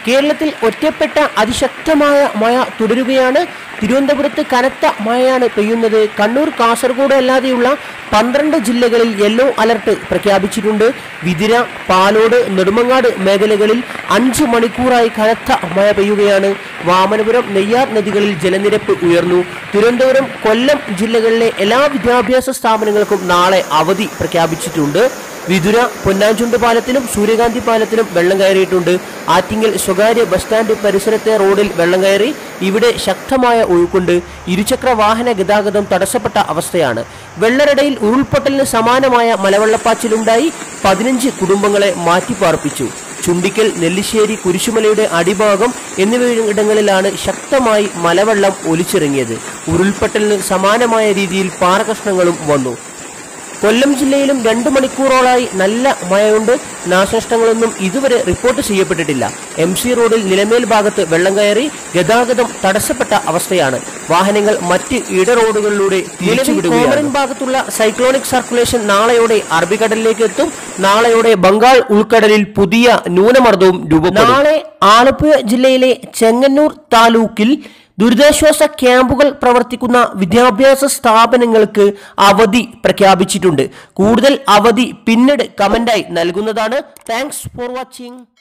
കേരളത്തിൽ ഒറ്റപ്പെട്ട അതിശക്തമായ മഴ തുടരുകയാണ് തിരുവനന്തപുരത്ത് കനത്ത മഴയാണ് പെയ്യുന്നത് കണ്ണൂർ കാസർഗോഡ് അല്ലാതെയുള്ള പന്ത്രണ്ട് ജില്ലകളിൽ യെല്ലോ അലർട്ട് പ്രഖ്യാപിച്ചിട്ടുണ്ട് വിതിര പാലോട് നെടുമങ്ങാട് മേഖലകളിൽ അഞ്ച് മണിക്കൂറായി കനത്ത മഴ പെയ്യുകയാണ് വാമനപുരം നെയ്യാർ നദികളിൽ ജലനിരപ്പ് ഉയർന്നു തിരുവനന്തപുരം കൊല്ലം ജില്ലകളിലെ എല്ലാ വിദ്യാഭ്യാസ സ്ഥാപനങ്ങൾക്കും നാളെ അവധി പ്രഖ്യാപിച്ചിട്ടുണ്ട് വിതുര പൊന്നാഞ്ചുണ്ട് പാലത്തിലും സൂര്യകാന്തി പാലത്തിലും വെള്ളം കയറിയിട്ടുണ്ട് ആറ്റിങ്ങൽ സ്വകാര്യ ബസ് സ്റ്റാൻഡ് പരിസരത്തെ റോഡിൽ വെള്ളം കയറി ഇവിടെ ശക്തമായ ഒഴുക്കുണ്ട് ഇരുചക്ര വാഹന ഗതാഗതം തടസ്സപ്പെട്ട അവസ്ഥയാണ് വെള്ളരടയിൽ ഉരുൾപൊട്ടലിന് സമാനമായ മലവെള്ളപ്പാച്ചിലുണ്ടായി പതിനഞ്ച് കുടുംബങ്ങളെ മാറ്റിപ്പാർപ്പിച്ചു ചുണ്ടിക്കൽ നെല്ലിശ്ശേരി കുരിശുമലയുടെ അടിഭാഗം എന്നിവയിടങ്ങളിലാണ് ശക്തമായി മലവെള്ളം ഒലിച്ചിറങ്ങിയത് ഉരുൾപൊട്ടലിന് സമാനമായ രീതിയിൽ പാറകഷ്ണങ്ങളും വന്നു കൊല്ലം ജില്ലയിലും രണ്ട് മണിക്കൂറോളായി നല്ല മഴയുണ്ട് നാശനഷ്ടങ്ങളൊന്നും ഇതുവരെ റിപ്പോർട്ട് ചെയ്യപ്പെട്ടിട്ടില്ല എം സി റോഡിൽ നിലമേൽ ഭാഗത്ത് വെള്ളം കയറി ഗതാഗതം തടസ്സപ്പെട്ട അവസ്ഥയാണ് വാഹനങ്ങൾ മറ്റ് ഇട റോഡുകളിലൂടെ തിരിച്ചുവിടുകയാണ് ഭാഗത്തുള്ള സൈക്ലോണിക് സർക്കുലേഷൻ നാളെയോടെ അറബിക്കടലിലേക്ക് എത്തും നാളെയോടെ ബംഗാൾ ഉൾക്കടലിൽ പുതിയ ന്യൂനമർദ്ദവും രൂപപ്പെടും നാളെ ആലപ്പുഴ ജില്ലയിലെ ചെങ്ങന്നൂർ താലൂക്കിൽ ദുരിതാശ്വാസ ക്യാമ്പുകൾ പ്രവർത്തിക്കുന്ന വിദ്യാഭ്യാസ സ്ഥാപനങ്ങൾക്ക് അവധി പ്രഖ്യാപിച്ചിട്ടുണ്ട് കൂടുതൽ അവധി പിന്നീട് കമന്റായി നൽകുന്നതാണ് താങ്ക്സ് ഫോർ വാച്ചിങ്